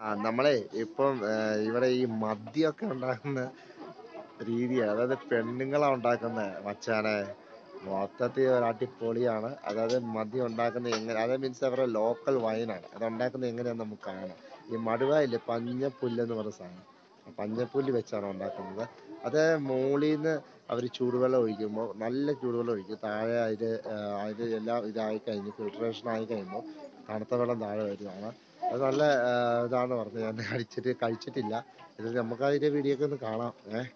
ആ നമ്മളെ ഇപ്പം ഏഹ്, ഇവിടെ ഈ മദ്യമൊക്കെ ഉണ്ടാക്കുന്ന രീതിയാണ് അതായത് പെണ്ണുങ്ങളാ ഉണ്ടാക്കുന്നത് മച്ചാനെ മൊത്തത്തിൽ ഒരു അടിപൊളിയാണ് അതായത് മദ്യം ഉണ്ടാക്കുന്നത് എങ്ങനെ അതായത് മീൻസ് അവരുടെ ലോക്കൽ വൈനാണ് അത് ഉണ്ടാക്കുന്നത് എങ്ങനെയാന്ന് നമുക്ക് കാണാം ഈ മടുവായില്ലേ പഞ്ഞപ്പുല്ല് എന്ന് പറഞ്ഞ സാധനം ആ പഞ്ഞപ്പുല്ല് വെച്ചാണ് ഉണ്ടാക്കുന്നത് അത് മുകളിന്ന് അവർ ചൂടുവെള്ളം ഒഴിക്കുമ്പോൾ നല്ല ചൂടുവെള്ളം ഒഴിക്കും താഴെ അതിൽ അത് എല്ലാം ഇതായി കഴിഞ്ഞ് ഫിൽട്രേഷൻ ആയി കഴിയുമ്പോൾ തണുത്ത വെള്ളം താഴെ വരുവാണ് അത് നല്ല ആ, ഇതാന്ന് പറഞ്ഞത് ഞാൻ അടിച്ചിട്ട് കഴിച്ചിട്ടില്ല ഇത് നമുക്ക് അതിന്റെ വീഡിയോ ഒക്കെ ഒന്ന് കാണാം ഏഹ്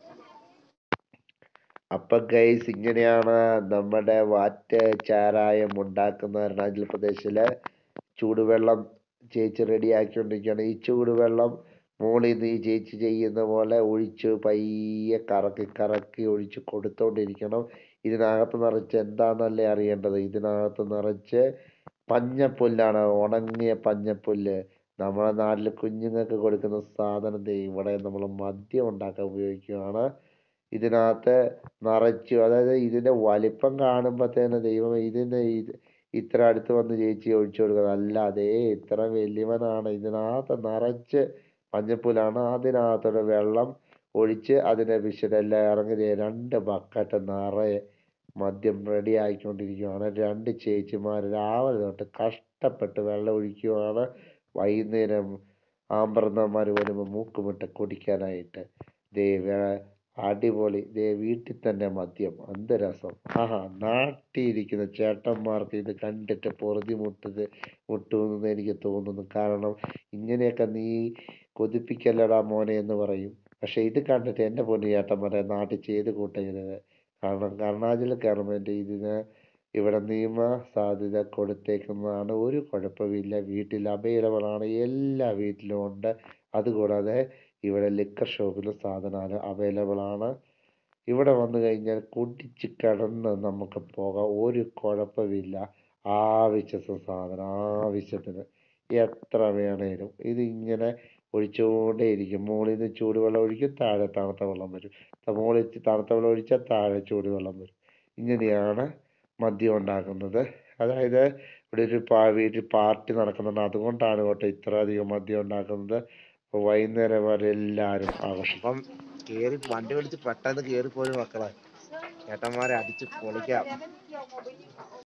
അപ്പൊ ഗൈസ് ഇങ്ങനെയാണ് നമ്മുടെ വാറ്റ് ചാരായം ഉണ്ടാക്കുന്ന അരുണാചൽ പ്രദേശിലെ ചൂടുവെള്ളം ചേച്ചി റെഡി ആക്കിക്കൊണ്ടിരിക്കുകയാണ് ഈ ചൂടുവെള്ളം മുകളിൽ നിന്ന് ഈ ചേച്ചി ചെയ്യുന്ന പോലെ ഒഴിച്ച് പയ്യെ കറക്കി കറക്കി ഒഴിച്ച് കൊടുത്തോണ്ടിരിക്കണം ഇതിനകത്ത് നിറച്ച് എന്താണെന്നല്ലേ അറിയേണ്ടത് ഇതിനകത്ത് നിറച്ച് പഞ്ഞപ്പുല്ലാണ് ഉണങ്ങിയ പഞ്ഞപ്പുല്ല് നമ്മുടെ നാട്ടിൽ കുഞ്ഞുങ്ങൾക്ക് കൊടുക്കുന്ന സാധനം ദേ ഇവിടെ നമ്മൾ മദ്യം ഉണ്ടാക്കാൻ ഉപയോഗിക്കുകയാണ് ഇതിനകത്ത് നിറച്ചു അതായത് ഇതിന്റെ വലിപ്പം കാണുമ്പോഴത്തേന് ദൈവം ഇതിന് ഇത് ഇത്ര അടുത്ത് വന്ന് ചേച്ചി ഒഴിച്ചു കൊടുക്കുന്നത് അല്ല അതേ ഇത്ര വലിയവനാണ് ഇതിനകത്ത് നിറച്ച് മഞ്ഞപ്പൂലാണ് അതിനകത്തോടെ വെള്ളം ഒഴിച്ച് അതിനെ വിശുദ്ധെല്ലാം ഇറങ്ങി ദേ രണ്ട് ബക്കറ്റ് നിറയെ മദ്യം റെഡി ആയിക്കൊണ്ടിരിക്കുകയാണ് രണ്ട് ചേച്ചിമാർ രാവിലെ തൊട്ട് കഷ്ടപ്പെട്ട് വെള്ളം ഒഴിക്കുകയാണ് വൈകുന്നേരം ആമ്പറന്നമാർ വരുമ്പോൾ മൂക്കുമുട്ട കുടിക്കാനായിട്ട് ദേ വേ- അടിപൊളി ദേ വീട്ടിൽ തന്നെ മദ്യം എന്ത് രസം ആഹാ നാട്ടിയിരിക്കുന്ന ചേട്ടന്മാർക്ക് ഇത് കണ്ടിട്ട് പൊറുതി മുട്ടത് മുട്ടുമെന്ന് എനിക്ക് തോന്നുന്നു കാരണം ഇങ്ങനെയൊക്കെ നീ കൊതിപ്പിക്കല്ലടാ മോനെ എന്ന് പറയും പക്ഷെ ഇത് കണ്ടിട്ട് എൻ്റെ പൊന്നു ചേട്ടന്മാരെ നാട്ടിൽ ചെയ്ത് കൂട്ടരുത് കാരണം അരുണാചൽ ഗവൺമെൻറ് ഇതിന് ഇവിടെ നിയമ സാധ്യത കൊടുത്തേക്കുന്നതാണ് ഒരു കുഴപ്പമില്ല വീട്ടിൽ അവൈലബിൾ ആണ് എല്ലാ വീട്ടിലും ഉണ്ട് അതുകൂടാതെ ഇവിടെ ലിക്കർ ഷോപ്പിലും സാധനം അവൈലബിൾ ആണ് ഇവിടെ വന്നു കഴിഞ്ഞാൽ കുടിച്ച് കിടന്ന് നമുക്ക് പോകാം ഒരു കുഴപ്പമില്ല ആവശ്യത്തിന് സാധനം ആവശ്യത്തിന് എത്ര വേണേലും ഇത് ഇങ്ങനെ ഒഴിച്ചുകൊണ്ടേ ഇരിക്കും മുകളിൽ നിന്ന് ചൂടുവെള്ളം ഒഴിക്കും താഴെ തണുത്ത വെള്ളം വരും ത- മുകളിൽ തണുത്ത വെള്ളം ഒഴിച്ചാൽ താഴെ ചൂടുവെള്ളം വരും ഇങ്ങനെയാണ് മദ്യം ഉണ്ടാക്കുന്നത് അതായത് ഇവിടെ ഒരു പാ വീട്ടിൽ പാർട്ടി നടക്കുന്നുണ്ട് അതുകൊണ്ടാണ് കേട്ടോ ഇത്ര അധികം മദ്യം ഉണ്ടാക്കുന്നത് അപ്പോൾ വൈകുന്നേരം വരെ എല്ലാവരും ആഘോഷിക്കും അപ്പം കേറി വണ്ടി വിളിച്ച് പെട്ടെന്ന് കേറിപ്പോയി മക്കളെ ചേട്ടന്മാരെ അടിച്ച് പൊളിക്കാം